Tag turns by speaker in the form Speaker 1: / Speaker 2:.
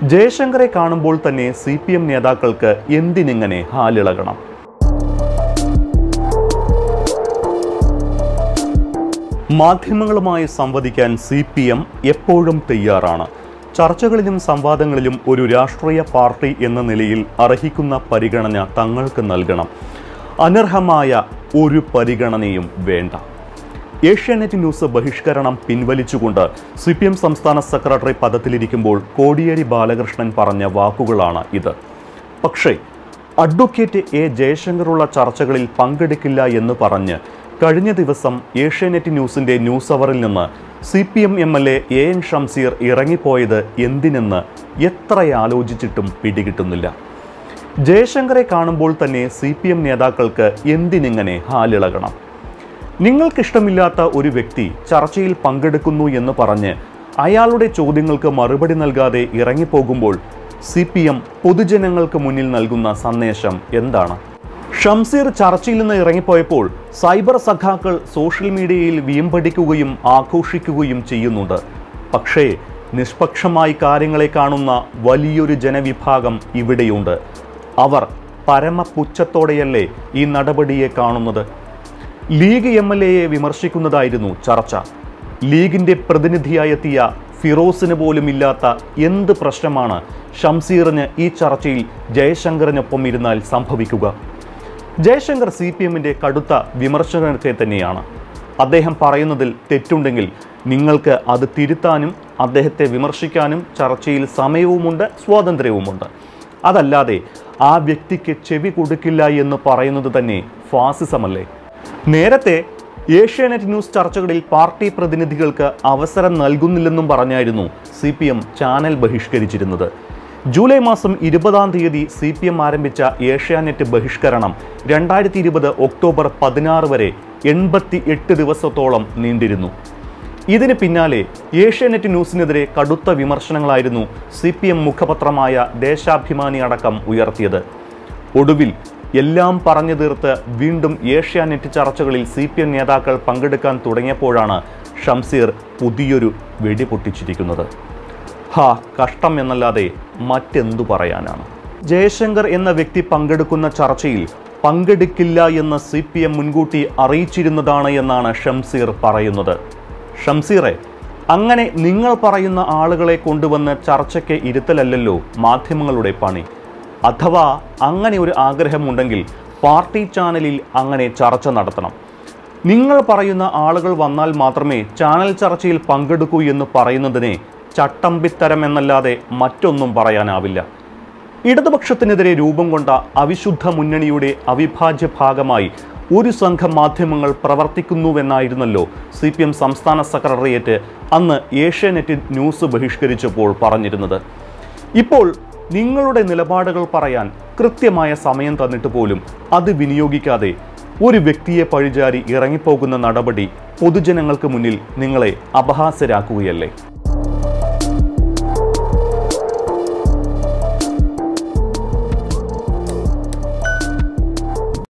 Speaker 1: ജയശങ്കറെ കാണുമ്പോൾ തന്നെ C P M നേതാക്കൾക്ക് എന്തിനിങ്ങനെ ഹാലിളകണം മാധ്യമങ്ങളുമായി സംവദിക്കാൻ സി പി എം എപ്പോഴും തയ്യാറാണ് ചർച്ചകളിലും സംവാദങ്ങളിലും ഒരു രാഷ്ട്രീയ പാർട്ടി എന്ന നിലയിൽ അർഹിക്കുന്ന പരിഗണന തങ്ങൾക്ക് നൽകണം അനർഹമായ ഒരു പരിഗണനയും വേണ്ട ഏഷ്യാനെറ്റ് ന്യൂസ് ബഹിഷ്കരണം പിൻവലിച്ചുകൊണ്ട് സി പി എം സംസ്ഥാന സെക്രട്ടറി പദത്തിലിരിക്കുമ്പോൾ കോടിയേരി ബാലകൃഷ്ണൻ പറഞ്ഞ വാക്കുകളാണ് ഇത് പക്ഷേ അഡ്വക്കേറ്റ് എ ജയശങ്കറുള്ള ചർച്ചകളിൽ പങ്കെടുക്കില്ല എന്ന് പറഞ്ഞ് കഴിഞ്ഞ ദിവസം ഏഷ്യാനെറ്റ് ന്യൂസിന്റെ ന്യൂസ് അവറിൽ നിന്ന് C P M M L A A N Shamseer ഇറങ്ങിപ്പോയത് എന്തിനെന്ന് എത്ര ആലോചിച്ചിട്ടും പിടികിട്ടുന്നില്ല ജയശങ്കറെ കാണുമ്പോൾ തന്നെ സി പി എം നേതാക്കൾക്ക് എന്തിനിങ്ങനെ ഹാലിളകണം നിങ്ങൾക്കിഷ്ടമില്ലാത്ത ഒരു വ്യക്തി ചർച്ചയിൽ പങ്കെടുക്കുന്നു എന്ന് പറഞ്ഞ് അയാളുടെ ചോദ്യങ്ങൾക്ക് മറുപടി നൽകാതെ ഇറങ്ങിപ്പോകുമ്പോൾ സി പി എം പൊതുജനങ്ങൾക്ക് മുന്നിൽ നൽകുന്ന സന്ദേശം എന്താണ് ഷംസീർ ചർച്ചയിൽ നിന്ന് ഇറങ്ങിപ്പോയപ്പോൾ സൈബർ സഖാക്കൾ സോഷ്യൽ മീഡിയയിൽ വീമ്പടിക്കുകയും ആഘോഷിക്കുകയും ചെയ്യുന്നുണ്ട് പക്ഷേ നിഷ്പക്ഷമായി കാര്യങ്ങളെ കാണുന്ന വലിയൊരു ജനവിഭാഗം ഇവിടെയുണ്ട് അവർ പരമപുച്ഛത്തോടെയല്ലേ ഈ നടപടിയെ കാണുന്നത് ലീഗ് എം എൽ എയെ വിമർശിക്കുന്നതായിരുന്നു ചർച്ച ലീഗിന്റെ പ്രതിനിധിയായെത്തിയ ഫിറോസിന് പോലും ഇല്ലാത്ത എന്ത് പ്രശ്നമാണ് ഷംസീറിന് ഈ ചർച്ചയിൽ ജയശങ്കറിനൊപ്പം ഇരുന്നാൽ സംഭവിക്കുക ജയശങ്കർ സി പി എമ്മിൻ്റെ കടുത്ത വിമർശകർക്ക് തന്നെയാണ് അദ്ദേഹം പറയുന്നതിൽ തെറ്റുണ്ടെങ്കിൽ നിങ്ങൾക്ക് അത് തിരുത്താനും അദ്ദേഹത്തെ വിമർശിക്കാനും ചർച്ചയിൽ സമയവുമുണ്ട് സ്വാതന്ത്ര്യവുമുണ്ട് അതല്ലാതെ ആ വ്യക്തിക്ക് ചെവി കൊടുക്കില്ല എന്ന് പറയുന്നത് തന്നെ ഫാസിസമല്ലേ നേരത്തെ ഏഷ്യാനെറ്റ് ന്യൂസ് ചർച്ചകളിൽ പാർട്ടി പ്രതിനിധികൾക്ക് അവസരം നൽകുന്നില്ലെന്നും പറഞ്ഞായിരുന്നു സി പി എം ചാനൽ ബഹിഷ്കരിച്ചിരുന്നത് ജൂലൈ മാസം ഇരുപതാം തീയതി സി പി എം ആരംഭിച്ച ഏഷ്യാനെറ്റ് ബഹിഷ്കരണം രണ്ടായിരത്തി ഇരുപത് ഒക്ടോബർ പതിനാറ് വരെ എൺപത്തി എട്ട് ദിവസത്തോളം നീണ്ടിരുന്നു ഇതിന് പിന്നാലെ ഏഷ്യാനെറ്റ് ന്യൂസിനെതിരെ കടുത്ത വിമർശനങ്ങളായിരുന്നു സി പി എം മുഖപത്രമായ ദേശാഭിമാനി അടക്കം ഉയർത്തിയത് ഒടുവിൽ എല്ലാം പറഞ്ഞു തീർത്ത് വീണ്ടും ഏഷ്യാനെറ്റ് ചർച്ചകളിൽ സി പി എം നേതാക്കൾ പങ്കെടുക്കാൻ തുടങ്ങിയപ്പോഴാണ് ഷംസീർ പുതിയൊരു വെടി പൊട്ടിച്ചിരിക്കുന്നത് ഹാ കഷ്ടം എന്നല്ലാതെ മറ്റെന്തു പറയാനാണ് ജയശങ്കർ എന്ന വ്യക്തി പങ്കെടുക്കുന്ന ചർച്ചയിൽ പങ്കെടുക്കില്ല എന്ന് സി പി എം മുൻകൂട്ടി അറിയിച്ചിരുന്നതാണ് എന്നാണ് ഷംസീർ പറയുന്നത് ഷംസീറെ അങ്ങനെ നിങ്ങൾ പറയുന്ന ആളുകളെ കൊണ്ടുവന്ന് ചർച്ചയ്ക്ക് ഇരുത്തലല്ലല്ലോ മാധ്യമങ്ങളുടെ പണി അഥവാ അങ്ങനെ ഒരു ആഗ്രഹമുണ്ടെങ്കിൽ പാർട്ടി ചാനലിൽ അങ്ങനെ ചർച്ച നടത്തണം നിങ്ങൾ പറയുന്ന ആളുകൾ വന്നാൽ മാത്രമേ ചാനൽ ചർച്ചയിൽ പങ്കെടുക്കൂ എന്ന് പറയുന്നതിനെ ചട്ടമ്പിത്തരം എന്നല്ലാതെ മറ്റൊന്നും പറയാനാവില്ല ഇടതുപക്ഷത്തിനെതിരെ രൂപം കൊണ്ട അവിശുദ്ധ മുന്നണിയുടെ അവിഭാജ്യ ഭാഗമായി ഒരു സംഘം മാധ്യമങ്ങൾ പ്രവർത്തിക്കുന്നുവെന്നായിരുന്നല്ലോ സി പി എം സംസ്ഥാന സെക്രട്ടേറിയറ്റ് അന്ന് ഏഷ്യാനെറ്റ് ന്യൂസ് ബഹിഷ്കരിച്ചപ്പോൾ പറഞ്ഞിരുന്നത് ഇപ്പോൾ നിങ്ങളുടെ നിലപാടുകൾ പറയാൻ കൃത്യമായ സമയം തന്നിട്ട് പോലും അത് വിനിയോഗിക്കാതെ ഒരു വ്യക്തിയെ പഴിചാരി ഇറങ്ങിപ്പോകുന്ന നടപടി പൊതുജനങ്ങൾക്ക് മുന്നിൽ നിങ്ങളെ അപഹാസ്യരാക്കുകയല്ലേ